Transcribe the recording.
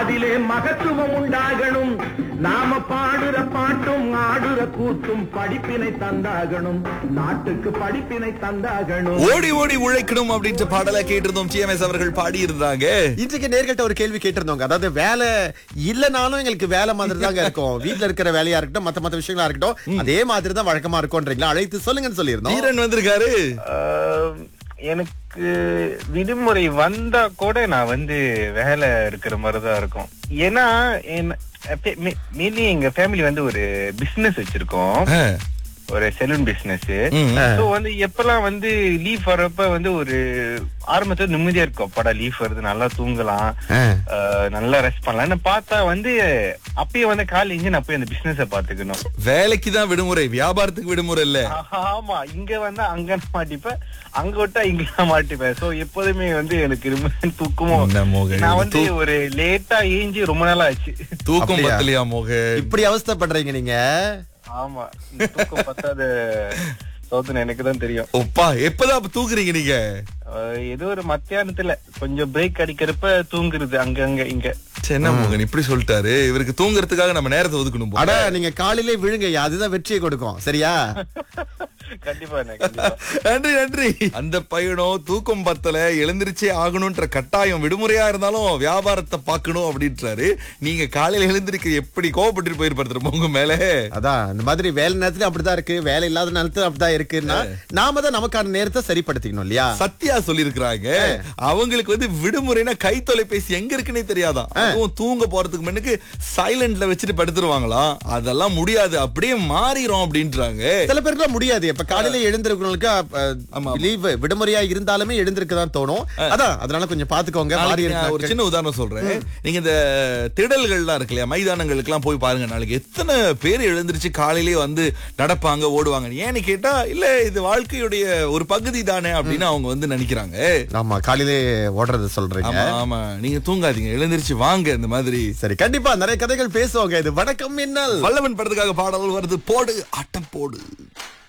அதிலே மகத்துவம் உண்டாகணும் நாம பாடுற பாட்டும் ஆடுற கூத்தும் படிப்பினை தந்தாகணும் நாட்டுக்கு படிப்பினை தந்தாகணும் ஓடி ஓடி உழைக்கணும் அப்படின்ற பாடலை கேட்டிருந்தோம் டிஎம்எஸ் அவர்கள் பாடி இருந்தாங்க இன்றைக்கு நேர்கிட்ட ஒரு கேள்வி கேட்டிருந்தோங்க அதாவது வேலை இல்லனாலும் எங்களுக்கு வேலை மாதிரி தாங்க இருக்கும் வீட்ல இருக்கிற வேலையா இருக்கட்டும் மத்த மத்த விஷயங்களா இருக்கட்டும் அதே மாதிரி தான் வழக்கமா இருக்கும்ன்றீங்களா அழைத்து சொல்லுங்கன்னு சொல்லியிருந்தோம் தீரன் வந்திருக்காரு ஆஹ் எனக்கு விடுமுறை வந்தா கூட நான் வந்து வேலை இருக்கிற மாதிரிதான் இருக்கும் ஏன்னா மெயின்லி எங்க ஃபேமிலி வந்து ஒரு பிசினஸ் வச்சிருக்கோம் ஆ. ஒரு செலூன் பிசினஸ் ம். சோ வந்து எப்பெல்லாம் வந்து லீவ் வர்றப்ப வந்து ஒரு ஆரம்பத்துல நிம்மதியா இருக்கும் படம் லீவ் வருது நல்லா தூங்கலாம் ஆஹ் நல்லா ரெஸ்ட் பண்ணலாம்னு பார்த்தா வந்து அப்பயே வந்து காலைல இங்க நான் போய் அந்த பிசினஸ பாத்துக்கணும் வேலைக்கு தான் விடுமுறை வியாபாரத்துக்கு விடுமுறை இல்ல ஆமா இங்க வந்தா அங்க நான் மாட்டிப்பேன் அங்க விட்டா இங்க நான் மாட்டிப்பேன் சோ எப்போதுமே வந்து எனக்கு ரொம்ப தூக்கமும் என்ன மோக, நான் வந்து தூ- ஒரு லேட்டா ஏஞ்சி ரொம்ப நாள் ஆச்சு தூக்கம் அப்படியா? பத்தலையா மோக இப்படி அவஸ்தைப்படுறீங்க நீங்க ஆமா இந்த தூக்கம் பத்தாத சோதனை எனக்கு தான் தெரியும் ஒப்பா எப்பதான் அப்ப தூக்குறீங்க நீங்க அஹ் ஏதோ ஒரு மத்தியானத்துல கொஞ்சம் பிரேக் அடிக்கிறப்ப தூங்குறது அங்க அங்க இங்க சே, என்ன மோகன் இப்படி சொல்லிட்டாரு இவருக்கு தூங்குறதுக்காக நம்ம நேரத்தை ஒதுக்கணும் போல. அட நீங்க காலையிலே விழுங்க அதுதான் வெற்றியை கொடுக்கும் சரியா கண்டிப்பா அண்ணா, கண்டிப்பா நன்றி நன்றி அந்த பையனோ தூக்கம் பத்தல எழுந்திருச்சே ஆகணும்ன்ற கட்டாயம் விடுமுறையா இருந்தாலும் வியாபாரத்தை பார்க்கணும் அப்படின்றாரு நீங்க காலையில எழுந்திருக்க எப்படி கோவப்பட்டு போயிருப்பாரு உங்க மேல அதான் இந்த மாதிரி வேலை நேரத்துல அப்படிதான் இருக்கு வேலை இல்லாத நேரத்துல அப்படிதான் இருக்குன்னா நாம தான் நமக்கான நேரத்தை சரிப்படுத்திக்கணும் இல்லையா சத்யா சொல்லிருக்கிறாங்க அவங்களுக்கு வந்து விடுமுறைனா கை தொலைபேசி எங்க இருக்குன்னே தெரியாதான் அதுவும் தூங்க போறதுக்கு முன்னுக்கு சைலண்ட்ல வச்சுட்டு படுத்துருவாங்களாம் அதெல்லாம் முடியாது அப்படியே மாறிடும் அப்படின்றாங்க சில பேருக்கு முடியாது இப்ப காலையில எழுந்திருக்கிறவங்களுக்கு லீவ் விடுமுறையா இருந்தாலுமே எழுந்திருக்க தான் தோணும் அதான் அதனால கொஞ்சம் பாத்துக்கோங்க மாறி நாளைக்கு நான் ஒரு இருக்கிற சின்ன உதாரணம் சொல்றேன் நீங்க இந்த திடல்கள்லாம் இருக்கு இல்லையா மைதானங்களுக்கு எல்லாம் போய் பாருங்க நாளைக்கு எத்தனை பேர் எழுந்திருச்சு காலையிலேயே வந்து நடப்பாங்க ஓடுவாங்க ஏன்னு கேட்டா இல்ல இது வாழ்க்கையுடைய ஒரு பகுதி தானே அப்படின்னு அவங்க வந்து நினைக்கிறாங்க ஆமா காலையிலே ஓடுறது சொல்றீங்க ஆமா ஆமா நீங்க தூங்காதீங்க எழுந்திருச்சு வாங்க இந்த மாதிரி சரி கண்டிப்பா நிறைய கதைகள் பேசுவாங்க இது வணக்கம் மின்னல் வல்லவன் படத்துக்காக பாடல் வருது போடு ஆட்டம் போடு